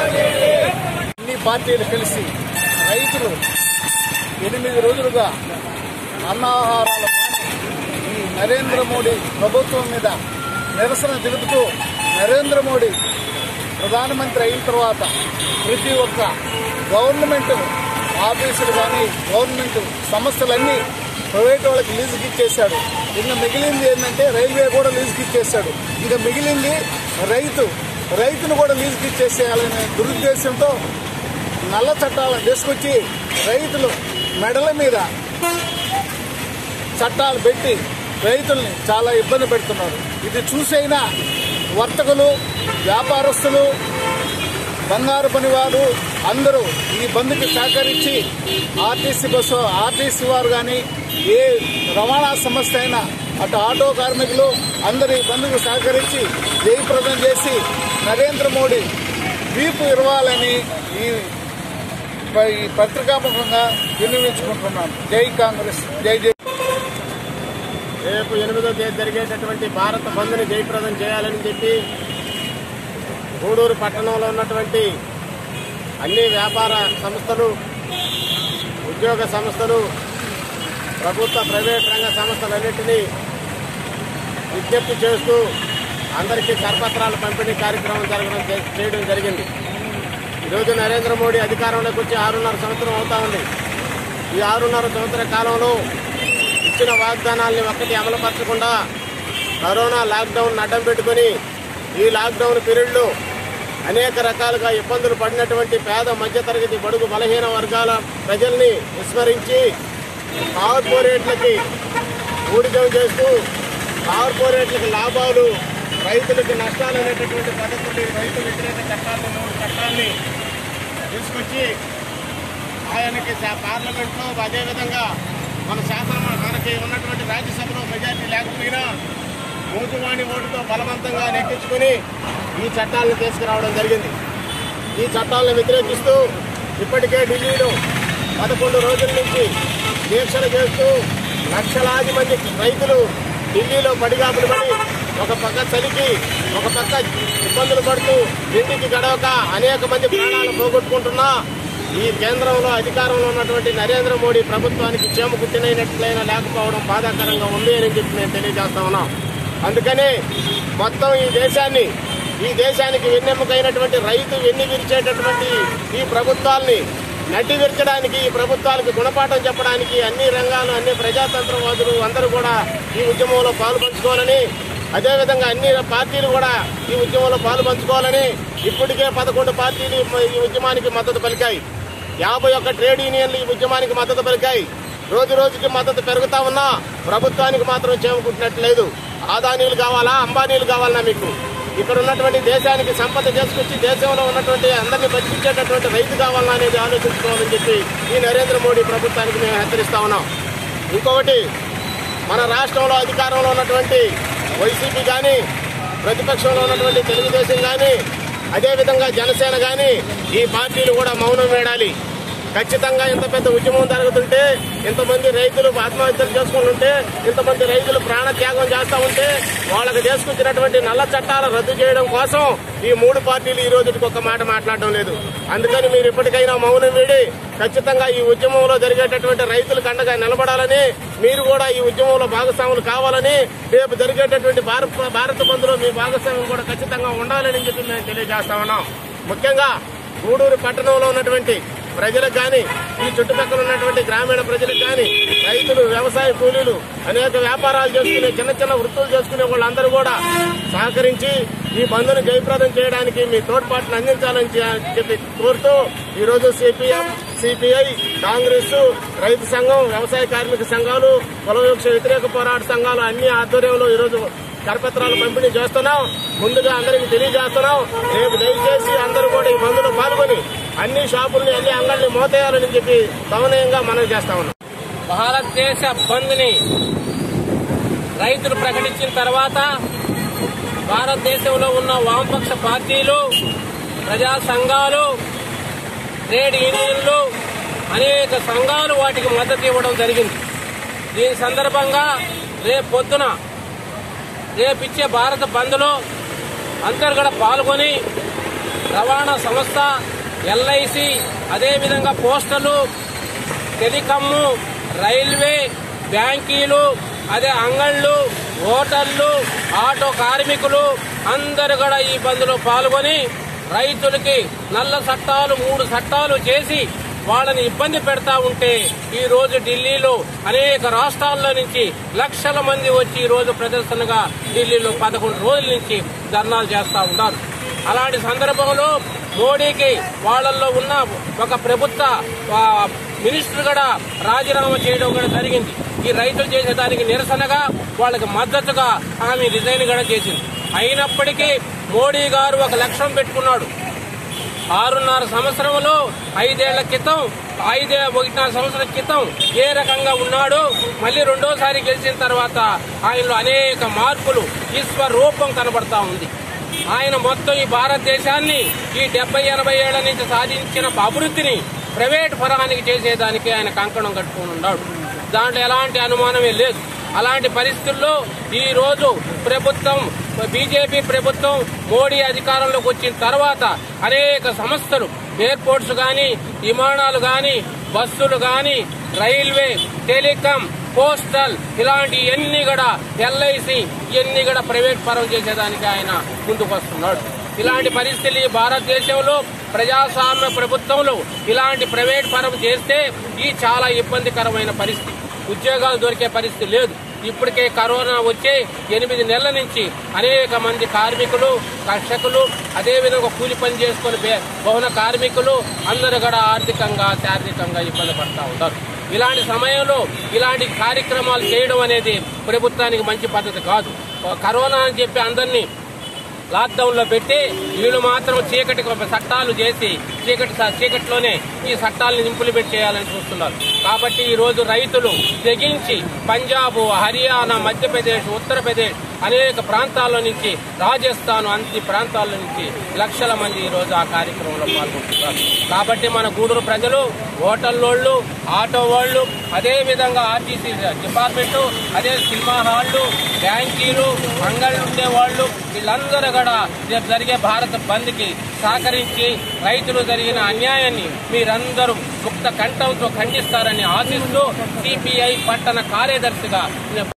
అన్ని పార్టీలు కలిసి రైతులు ఎనిమిది రోజులుగా అన్నాహారాలు మాని ఈ నరేంద్ర మోడీ ప్రభుత్వం మీద నిరసన తెలుపుతూ నరేంద్ర మోడీ ప్రధానమంత్రి అయిన తర్వాత ప్రతి ఒక్క గవర్నమెంట్ ఆఫీసులు కానీ గవర్నమెంట్ సంస్థలన్నీ ప్రైవేట్ వాళ్ళకి లీజుకి ఇచ్చేశాడు ఇంకా మిగిలింది ఏంటంటే రైల్వే కూడా లీజుకి ఇచ్చేశాడు ఇంకా మిగిలింది రైతు రైతును కూడా లీజుకి ఇచ్చేసేయాలనే దురుద్దేశంతో నల్ల చట్టాలను తీసుకొచ్చి రైతులు మెడల మీద చట్టాలు పెట్టి రైతుల్ని చాలా ఇబ్బంది పెడుతున్నారు ఇది చూసైనా వర్తకులు వ్యాపారస్తులు బంగారు పనివారు అందరూ ఈ బంద్కి సహకరించి ఆర్టీసీ బస్సు ఆర్టీసీ వారు కానీ ఏ రవాణా సంస్థ అయినా అటు ఆటో కార్మికులు అందరూ ఈ బంద్కు సహకరించి జయప్రదం చేసి నరేంద్ర మోడీ వీపు ఇరవాలని ఈ ఈ పత్రికాముఖంగా వినియోగించుకుంటున్నాను జై కాంగ్రెస్ జై జై రేపు ఎనిమిదో తేదీ జరిగేటటువంటి భారత బంద్ని జయప్రదం చేయాలని చెప్పి గూడూరు పట్టణంలో ఉన్నటువంటి అన్ని వ్యాపార సంస్థలు ఉద్యోగ సంస్థలు ప్రభుత్వ ప్రైవేట్ రంగ సంస్థలన్నింటినీ విజ్ఞప్తి చేస్తూ అందరికీ కరపత్రాల పంపిణీ కార్యక్రమం జరగడం చే- చేయడం జరిగింది ఈరోజు నరేంద్ర మోడీ అధికారంలోకి వచ్చి ఆరున్నర సంవత్సరం అవుతా ఉంది ఈ ఆరున్నర సంవత్సర కాలంలో ఇచ్చిన వాగ్దానాల్ని ఒక్కటి అమలుపరచకుండా కరోనా లాక్డౌన్ అడ్డం పెట్టుకుని ఈ లాక్డౌన్ పీరియడ్లో అనేక రకాలుగా ఇబ్బందులు పడినటువంటి పేద మధ్యతరగతి బడుగు బలహీన వర్గాల ప్రజల్ని విస్మరించి కార్పొరేట్లకి ఊడిగం చేస్తూ కార్పొరేట్లకు లాభాలు రైతులకు నష్టాలు అనేటటువంటి పద్ధతులు రైతు వ్యతిరేక చట్టాలను మూడు చట్టాన్ని తీసుకొచ్చి ఆయనకి శా- పార్లమెంట్లో అదేవిధంగా మన శాసన మనకి ఉన్నటువంటి రాజ్యసభలో మెజార్టీ లేకపోయినా మూజువాణి ఓటుతో బలవంతంగా నెక్కించుకుని ఈ చట్టాలను తీసుకురావడం జరిగింది ఈ చట్టాలను వ్యతిరేకిస్తూ ఇప్పటికే ఢిల్లీలో పదకొండు రోజుల నుంచి దీక్షలు చేస్తూ లక్షలాది మంది రైతులు ఢిల్లీలో పడిగాపులు పడి ఒక పక్క చలికి ఒక పక్క ఇబ్బందులు పడుతూ ఇంటికి గడవక అనేక మంది ప్రాణాలు పోగొట్టుకుంటున్నా ఈ కేంద్రంలో అధికారంలో ఉన్నటువంటి నరేంద్ర మోడీ ప్రభుత్వానికి చేమ కుట్టినట్లయినా లేకపోవడం బాధాకరంగా ఉంది అని చెప్పి నేను తెలియజేస్తా ఉన్నాం అందుకని మొత్తం ఈ దేశాన్ని ఈ దేశానికి వెన్నెముకైనటువంటి రైతు వెన్ను విరిచేటటువంటి ఈ ప్రభుత్వాల్ని నడ్డి విరచడానికి ఈ ప్రభుత్వాలకు గుణపాఠం చెప్పడానికి అన్ని రంగాలు అన్ని ప్రజాతంత్రవాదులు అందరూ కూడా ఈ ఉద్యమంలో పాలు పంచుకోవాలని అదేవిధంగా అన్ని పార్టీలు కూడా ఈ ఉద్యమంలో పాలు పంచుకోవాలని ఇప్పటికే పదకొండు పార్టీలు ఈ ఉద్యమానికి మద్దతు పలికాయి యాభై ఒక్క ట్రేడ్ యూనియన్లు ఈ ఉద్యమానికి మద్దతు పలికాయి రోజు రోజుకి మద్దతు పెరుగుతా ఉన్నా ప్రభుత్వానికి మాత్రం చేమకుంటున్నట్లేదు ఆదానీలు కావాలా అంబానీలు కావాలా మీకు ఇక్కడ ఉన్నటువంటి దేశానికి సంపద చేసుకొచ్చి దేశంలో ఉన్నటువంటి అందరినీ బతికించేటటువంటి రైతు కావాలా అనేది ఆలోచించుకోవాలని చెప్పి ఈ నరేంద్ర మోడీ ప్రభుత్వానికి మేము హెచ్చరిస్తా ఉన్నాం ఇంకొకటి మన రాష్ట్రంలో అధికారంలో ఉన్నటువంటి వైసీపీ కానీ ప్రతిపక్షంలో ఉన్నటువంటి తెలుగుదేశం కానీ అదేవిధంగా జనసేన కానీ ఈ పార్టీలు కూడా మౌనం వేడాలి ఖచ్చితంగా ఇంత పెద్ద ఉద్యమం జరుగుతుంటే ఇంతమంది రైతులు ఆత్మహత్యలు చేసుకుంటుంటే ఇంతమంది రైతులు ప్రాణ త్యాగం చేస్తా ఉంటే వాళ్ళకి తీసుకొచ్చినటువంటి నల్ల చట్టాలు రద్దు చేయడం కోసం ఈ మూడు పార్టీలు ఈ రోజుకి ఒక మాట మాట్లాడడం లేదు అందుకని మీరు ఇప్పటికైనా మౌనం వీడి ఖచ్చితంగా ఈ ఉద్యమంలో జరిగేటటువంటి రైతులకు అండగా నిలబడాలని మీరు కూడా ఈ ఉద్యమంలో భాగస్వాములు కావాలని రేపు జరిగేటటువంటి భారత భారత బంధులో మీ భాగస్వామ్యం కూడా ఖచ్చితంగా ఉండాలని చెప్పి మేము తెలియజేస్తా ఉన్నాం ముఖ్యంగా గూడూరు పట్టణంలో ఉన్నటువంటి ప్రజలకు కానీ ఈ చుట్టుపక్కల ఉన్నటువంటి గ్రామీణ ప్రజలకు కానీ రైతులు వ్యవసాయ కూలీలు అనేక వ్యాపారాలు చేసుకునే చిన్న చిన్న వృత్తులు చేసుకునే వాళ్ళందరూ కూడా సహకరించి ఈ బంద్ను జయప్రదం చేయడానికి మీ తోడ్పాటును అందించాలని చె- చెప్పి కోరుతూ ఈరోజు సిపిఎం సిపిఐ కాంగ్రెస్ రైతు సంఘం వ్యవసాయ కార్మిక సంఘాలు కులవివక్ష వ్యతిరేక పోరాట సంఘాలు అన్ని ఆధ్వర్యంలో ఈరోజు కరపత్రాలు పంపిణీ చేస్తున్నాం ముందుగా అందరికి తెలియజేస్తున్నాం రేపు దయచేసి అందరూ కూడా ఈ బంద్లో పాల్గొని అన్ని షాపుల్ని అన్ని అంగళ్ళని మోతేయాలని చెప్పి సమన్వయంగా మనం చేస్తా ఉన్నాం భారతదేశ బంద్ని రైతులు ప్రకటించిన తర్వాత భారతదేశంలో ఉన్న వామపక్ష పార్టీలు ప్రజా సంఘాలు ట్రేడ్ యూనియన్లు అనేక సంఘాలు వాటికి మద్దతు ఇవ్వడం జరిగింది దీని సందర్భంగా రేపు పొద్దున రేపిచ్చే భారత బంద్లో అందరు కూడా పాల్గొని రవాణా సంస్థ ఎల్ఐసి అదేవిధంగా పోస్టలు టెలికమ్ము రైల్వే బ్యాంకీలు అదే అంగళ్ళు హోటళ్లు ఆటో కార్మికులు అందరు కూడా ఈ బంద్లో పాల్గొని రైతులకి నల్ల చట్టాలు మూడు చట్టాలు చేసి వాళ్ళని ఇబ్బంది పెడతా ఉంటే ఈ రోజు ఢిల్లీలో అనేక రాష్ట్రాల్లో నుంచి లక్షల మంది వచ్చి ఈ రోజు ప్రదర్శనగా ఢిల్లీలో పదకొండు రోజుల నుంచి ధర్నాలు చేస్తా ఉన్నారు అలాంటి సందర్భంలో మోడీకి వాళ్ళల్లో ఉన్న ఒక ప్రభుత్వ ఆ, మినిస్టర్ కూడా రాజీనామా చేయడం కూడా జరిగింది ఈ రైతులు చేసేదానికి నిరసనగా వాళ్ళకి మద్దతుగా ఆమె రిజైన్ కూడా చేసింది అయినప్పటికీ మోడీ గారు ఒక లక్ష్యం పెట్టుకున్నాడు ఆరున్నర సంవత్సరంలో ఐదేళ్ల క్రితం ఐదే ఒకటిన్నర సంవత్సరం క్రితం ఏ రకంగా ఉన్నాడో మళ్ళీ రెండోసారి గెలిచిన తర్వాత ఆయనలో అనేక మార్పులు విశ్వరూపం కనబడతా ఉంది ఆయన మొత్తం ఈ భారతదేశాన్ని ఈ డెబ్బై ఎనభై ఏళ్ల నుంచి సాధించిన అభివృద్ధిని ప్రైవేట్ పరానికి చేసేదానికి ఆయన కంకణం కట్టుకుని ఉన్నాడు దాంట్లో ఎలాంటి అనుమానమే లేదు అలాంటి పరిస్థితుల్లో ఈ రోజు ప్రభుత్వం బీజేపీ ప్రభుత్వం మోడీ అధికారంలోకి వచ్చిన తర్వాత అనేక సంస్థలు ఎయిర్పోర్ట్స్ గాని విమానాలు గాని బస్సులు గాని రైల్వే టెలికాం పోస్టల్ ఇలాంటి ఎన్ని కూడా ఎల్ఐసి ఇవన్నీ కూడా ప్రైవేట్ పరం చేసేదానికి ఆయన ముందుకు వస్తున్నాడు ఇలాంటి పరిస్థితులు ఈ భారతదేశంలో ప్రజాస్వామ్య ప్రభుత్వంలో ఇలాంటి ప్రైవేట్ పరం చేస్తే ఈ చాలా ఇబ్బందికరమైన పరిస్థితి ఉద్యోగాలు దొరికే పరిస్థితి లేదు ఇప్పటికే కరోనా వచ్చే ఎనిమిది నెలల నుంచి అనేక మంది కార్మికులు కర్షకులు అదేవిధంగా కూలి పని చేసుకుని బే- భవన కార్మికులు అందరూ కూడా ఆర్థికంగా శారీరకంగా ఇబ్బంది పడతా ఉంటారు ఇలాంటి సమయంలో ఇలాంటి కార్యక్రమాలు చేయడం అనేది ప్రభుత్వానికి మంచి పద్ధతి కాదు కరోనా అని చెప్పి అందరినీ లాక్డౌన్ లో పెట్టి వీళ్ళు మాత్రం చీకటి చట్టాలు చేసి చీకటి చీకటిలోనే ఈ చట్టాలను ఇంప్లిమెంట్ చేయాలని చూస్తున్నారు కాబట్టి ఈ రోజు రైతులు తెగించి పంజాబ్ హర్యానా మధ్యప్రదేశ్ ఉత్తరప్రదేశ్ అనేక ప్రాంతాల నుంచి రాజస్థాన్ అన్ని ప్రాంతాల నుంచి లక్షల మంది ఈ రోజు ఆ కార్యక్రమంలో పాల్గొంటున్నారు కాబట్టి మన గూడూరు ప్రజలు హోటల్లోళ్ళు ఆటో వాళ్ళు అదే విధంగా ఆర్టీసీ డిపార్ట్మెంట్ అదే సినిమా హాళ్లు బ్యాంకీలు అంగళ్ళు ఉండేవాళ్ళు వీళ్ళందరూ కూడా రేపు జరిగే భారత బంద్ కి సహకరించి రైతులు జరిగిన అన్యాయాన్ని మీరందరూ ముక్త కంఠంతో ఖండిస్తారని ఆశిస్తూ సిపిఐ పట్టణ కార్యదర్శిగా